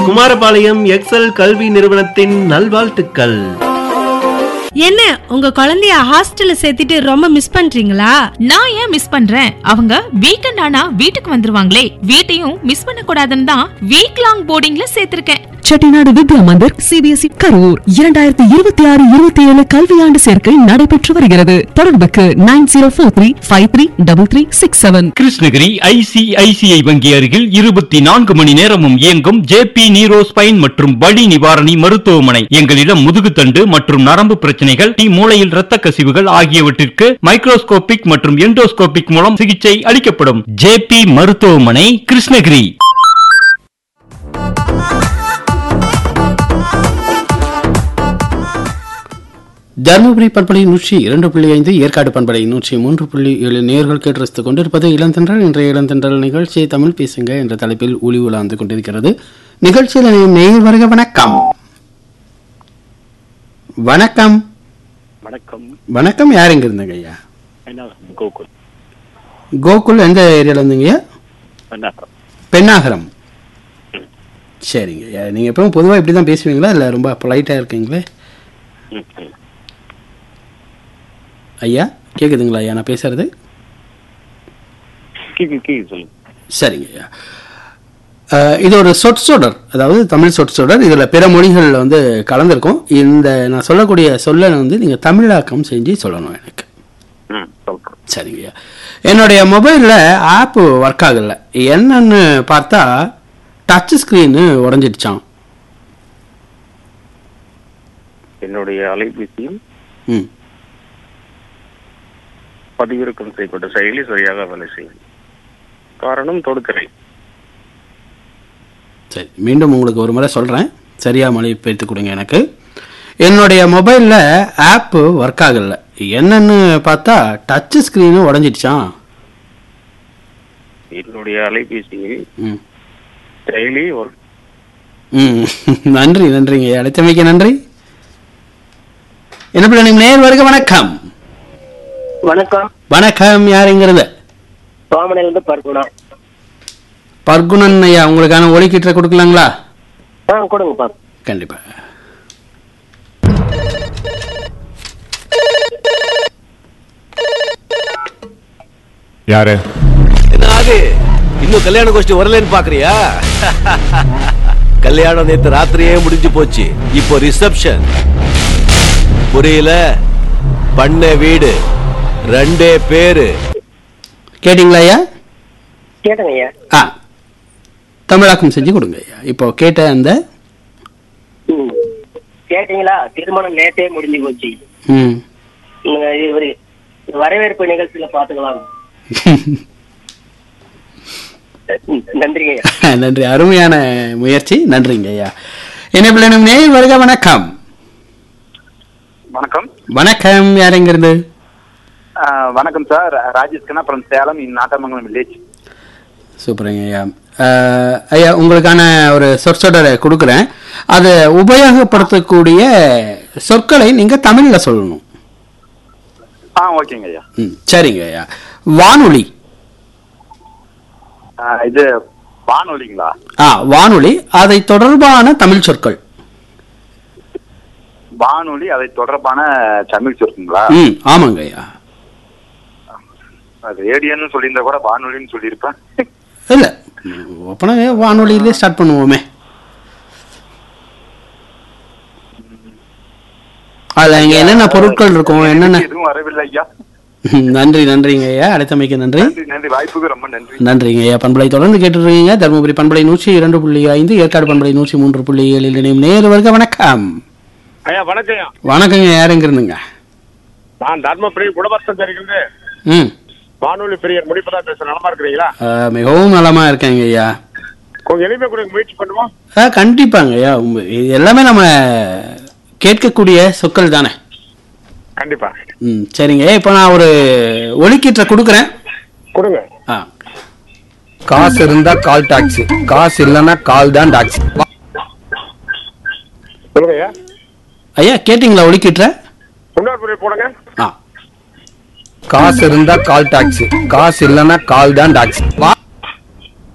Kumarapalayam XL கல்வி நிறுவனத்தின் நல்வாழ்த்துக்கள் என்ன உங்க குழந்தைய ஹாஸ்டல்ல சேர்த்துட்டு ரொம்ப மிஸ் பண்றீங்களா நான் ஏன் மிஸ் பண்றேன் அவங்க வீக்கெண்ட் ஆனா வீட்டுக்கு வந்துருவாங்களே வீட்டையும் மிஸ் பண்ண கூடாதுன்னு தான் வீக் லாங் போர்டிங்ல சேர்த்திருக்கேன் செட்டிநாடு வித்யா மந்திர் சிபிஎஸ்இ கரூர் இரண்டாயிரத்தி இருபத்தி ஆறு இருபத்தி ஏழு கல்வியாண்டு சேர்க்கை நடைபெற்று வருகிறது தொடர்புக்கு nine zero four three five three double three six seven Krishnagiri ICICI வங்கி அருகில் இருபத்தி நான்கு மணி நேரமும் இயங்கும் ஜேபி நீரோ ஸ்பைன் மற்றும் வலி நிவாரணி மருத்துவமனை எங்களிடம் முதுகுத்தண்டு மற்றும் நரம்பு பிரச்சனைகள் டி மூளையில் இரத்த கசிவுகள் ஆகியவற்றிற்கு மைக்ரோஸ்கோபிக் மற்றும் எண்டோஸ்கோபிக் மூலம் சிகிச்சை அளிக்கப்படும் ஜேபி மருத்துவமனை கிருஷ்ணகிரி தருமபுரி பண்பலை நூற்றி இரண்டு புள்ளி ஐந்து ஏற்காடு பண்பலை நூற்றி மூன்று புள்ளி ஏழு நேர்கள் கேட்டு ரசித்துக் கொண்டிருப்பது இளந்தென்றல் இன்றைய இளந்தென்றல் நிகழ்ச்சியை தமிழ் பேசுங்க என்ற தலைப்பில் ஒளி உலாந்து கொண்டிருக்கிறது நிகழ்ச்சியில் இணையும் நேயர் வருக வணக்கம் வணக்கம் வணக்கம் வணக்கம் யார் எங்க இருந்தங்க ஐயா என்ன கோகுல் கோகுல் எந்த ஏரியால இருந்தீங்க பெண்ணாகரம் பெண்ணாகரம் சரிங்க ஐயா நீங்க எப்பவும் பொதுவாக இப்படி தான் பேசுவீங்களா இல்லை ரொம்ப பொலைட்டாக இருக்கீங்களே ம், ம். ஐயா கேட்குதுங்களா ஐயா நான் பேசுறது கீழ் கீழ் சொல்லுங்க சரிங்க ஐயா அஹ், இது ஒரு சொற்சொடர் அதாவது தமிழ் சொற்சொடர் இதில் பிற மொழிகள் வந்து கலந்திருக்கும் இந்த நான் சொல்லக்கூடிய சொல்லை வந்து நீங்கள் தமிழாக்கம் செஞ்சு சொல்லணும் எனக்கு ம் சொல்றேன் சரிங்க ஐயா என்னுடைய மொபைலில் ஆப்பு ஒர்க் ஆகலை என்னன்னு பார்த்தா டச் ஸ்க்ரீனு உடஞ்சிடுச்சான் என்னுடைய அலைபேசியில் ம் பதிவிறக்கம் செய்யப்பட்ட செயலி சரியாக வேலை செய்யும் காரணம் தொடுக்கரை சரி மீண்டும் உங்களுக்கு ஒரு முறை சொல்கிறேன் சரியாக மொழிபெயர்த்து கொடுங்க எனக்கு என்னுடைய மொபைலில் ஆப்பு ஒர்க் ஆகலை என்னன்னு பார்த்தா டச் ஸ்க்ரீனு உடஞ்சிடுச்சான் என்னுடைய அலைபேசியில் ம் செயலி ஒரு ம் நன்றி நன்றிங்க அழைத்தமைக்கு நன்றி என்ன பிள்ளை நீங்கள் நேர் வருக வணக்கம் வணக்கம் வணக்கம் யாருங்கிறது சோமனையில இருந்து பர்குணா பர்குணன் ஐயா உங்களுக்கான ஒலிக்கீட்டரை கொடுக்கலாங்களா ஆ கொடுங்கப்பா கண்டிப்பா யாரு என்ன ஆகு இன்னும் கல்யாண கோஷ்டி வரலன்னு பாக்குறியா கல்யாணம் நேத்து ராத்திரியே முடிஞ்சு போச்சு இப்போ ரிசப்ஷன் புரியல பண்ண வீடு ரெண்டே பேரு கேட்டிங்களா ஐயா கேட்டேங்க ஐயா ஆ தமிழாக்கம் செஞ்சு கொடுங்க ஐயா இப்போ கேட்ட அந்த ம். கேட்டீங்களா திருமணம் நேத்தே முடிஞ்சு போச்சு ம் நீங்க இவரு வரவேற்பு நிகழ்ச்சியில பாத்துக்கலாம் ம், நன்றிங்க ஐயா நன்றி அருமையான முயற்சி நன்றிங்க ஐயா என்ன பிள்ளைனும் நேர் வருக வணக்கம் வணக்கம் வணக்கம் யாருங்கிறது ஆ, வணக்கம் sir Rajesh Kanna from Salem in Nattamangalam village சூப்பருங்க ஐயா அஹ், ஐயா உங்களுக்கான ஒரு சொற்சொடரை கொடுக்குறேன் அதை உபயோகப்படுத்தக்கூடிய சொற்களை நீங்க தமிழ்ல சொல்லணும் ஆ ஓகேங்க ஐயா ம் சரிங்க ஐயா வானொலி ஆ, இது வானொலிங்களா ஆ வானொலி அதை தொடர்பான தமிழ் சொற்கள் வானொலி அதை தொடர்பான தமிழ் சொற்குங்களா ம் ஆமாங்க ஐயா ரேடியோன்னு சொல்லியிருந்தா கூட வானொலின்னு சொல்லியிருப்பேன் இல்ல அப்பனா வானொலியிலே ஸ்டார்ட் பண்ணுவோமே அதுல இங்க என்னென்ன பொருட்கள் இருக்கும் என்னென்ன எதுவும் வரவில்லை ஐயா ம், நன்றி நன்றிங்க ஐயா அழைத்தமைக்கு நன்றி நன்றி நன்றி வாய்ப்புக்கு ரொம்ப நன்றி நன்றிங்க ஐயா பண்பலை தொடர்ந்து கேட்டுருக்கீங்க தருமபுரி பண்பலை நூற்றி இரண்டு புள்ளி ஐந்து ஏற்காடு பண்பலை நூற்றி மூன்று புள்ளி ஏழில் இணையும் நேரு வருக வணக்கம் ஐயா வணக்கம் வணக்கங்க யாருங்க இருந்துங்க நான் தர்மபுரி குடவர்த்தம் தெரிகிறது ம் வானொலி பிரியர் முடிப்பதா பேசுறேன் நலமா இருக்கிறீங்களா ஆ, மிகவும் நலமா இருக்கேங்க ஐயா கொஞ்சம் எளிமை கொடுக்க முயற்சி பண்ணுவோம் ஆ கண்டிப்பாங்க ஐயா உங்க- இது எல்லாமே நம்ம கேட்கக்கூடிய சொற்கள் தானே கண்டிப்பா ம் சரிங்க இப்போ நான் ஒரு ஒலிக்கீற்றை கொடுக்குறேன் கொடுங்க ஆ காசு இருந்தா கால் டாக்ஸி காசு இல்லைன்னா கால் தான் டாக்ஸி சொல்லுங்க ஐயா ஐயா கேட்டிங்களா ஒலிக்கீற்றை இன்னொரு முறை போடுங்க ஆ காசு இருந்தா கால் டாக்ஸி காசு இல்லைன்னா கால் தான் டாக்ஸி வா